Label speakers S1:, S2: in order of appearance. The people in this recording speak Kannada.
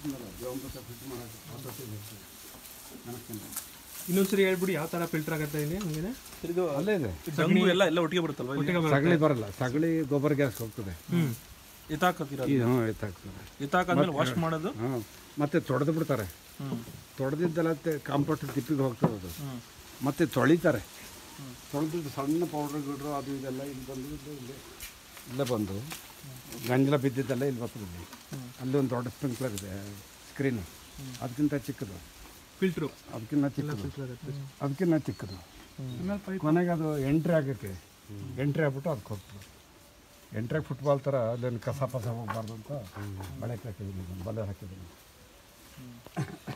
S1: ಇನ್ನೊಂದ್ಸರಿ ಹೇಳ್ಬಿಡಿ ಯಾವ ಥರ ಫಿಲ್ಟರ್ ಆಗುತ್ತೆ ಇಲ್ಲಿ ಹಂಗೇನೆ
S2: ಇದು
S3: ಅಲ್ಲೇ ಇದೆ
S2: ಡಂಗು ಎಲ್ಲ ಎಲ್ಲ ಒಟ್ಟಿಗೆ ಬರುತ್ತಲ್ವಾ ಇಲ್ಲಿ?
S1: ಒಟ್ಟಿಗೆ ಬರುತ್ತೆ.
S3: ಸಗಣಿ ಬರಲ್ಲ ಸಗಣಿ ಗೊಬ್ಬರ ಗ್ಯಾಸ್ ಹೋಗ್ತದೆ
S1: ಹ್ಮ್
S2: ಎತ್ತಾಕ್ ಹಾಕಿರೋದು
S3: ಇದು ಹ್ಞೂ ಎತ್ತಾಗ್ತದೆ
S2: ಎತ್ತಾಕ್ ಆದ್ಮೇಲೆ ವಾಶ್ ಮಾಡೋದು
S3: ಹಾಂ ಮತ್ತೆ ತೊಡೆದು ಬಿಡ್ತಾರೆ
S2: ಹ್ಮ್
S3: ತೊಡೆದಿದ್ದೆಲ್ಲ ಕಾಂಪೋಸ್ಟ್ ತಿಪ್ಪಿಗೆ ಹೋಗ್ತದೆ ಅದು ಮತ್ತೆ ತೊಳಿತಾರೆ ತೊಳೆದಿದ್ದು ಸಣ್ಣ ಪೌಡ್ರ್ ಗಿಡ್ರು ಅದು ಇದೆಲ್ಲ ಇಲ್ಲಿ ಬಂದು ಇಲ್ಲಿ ಇಲ್ಲಿ ಇಲ್ಲೇ ಬಂದು ಗಂಜಲ ಬಿದ್ದಿದ್ದೆಲ್ಲ ಇಲ್ಲಿ ಬರ್ತದೆ ಇಲ್ಲಿ ಅಲ್ಲಿ ಒಂದು ದೊಡ್ಡ ಸ್ಪ್ರಿಂಕ್ಲರ್ ಇದೆ ಸ್ಕ್ರೀನು ಅದಕ್ಕಿಂತ ಚಿಕ್ಕದು
S1: ಫಿಲ್ಟ್ರು
S3: ಅದಕ್ಕಿಂತ ಚಿಕ್ಕದು ಅದಕ್ಕಿಂತ ಚಿಕ್ಕದು ಕೊನೆಗೆ ಅದು ಎಂಟ್ರಿ ಆಗೋಕ್ಕೆ ಎಂಟ್ರಿ ಆಗ್ಬಿಟ್ಟು ಅದಕ್ಕೆ ಹೋಗ್ತದೆ ಎಂಟ್ರಿ ಆಗಿ ಫುಟ್ಬಾಲ್ ಥರ ಅಲ್ಲೇನು ಕಸ ಪಸ ಹೋಗ್ಬಾರ್ದು ಅಂತ ಬಳೆ ಹಾಕಿದ್ದೀನಿ ಬಲೆ ಹಾಕಿದ್ದೀನಿ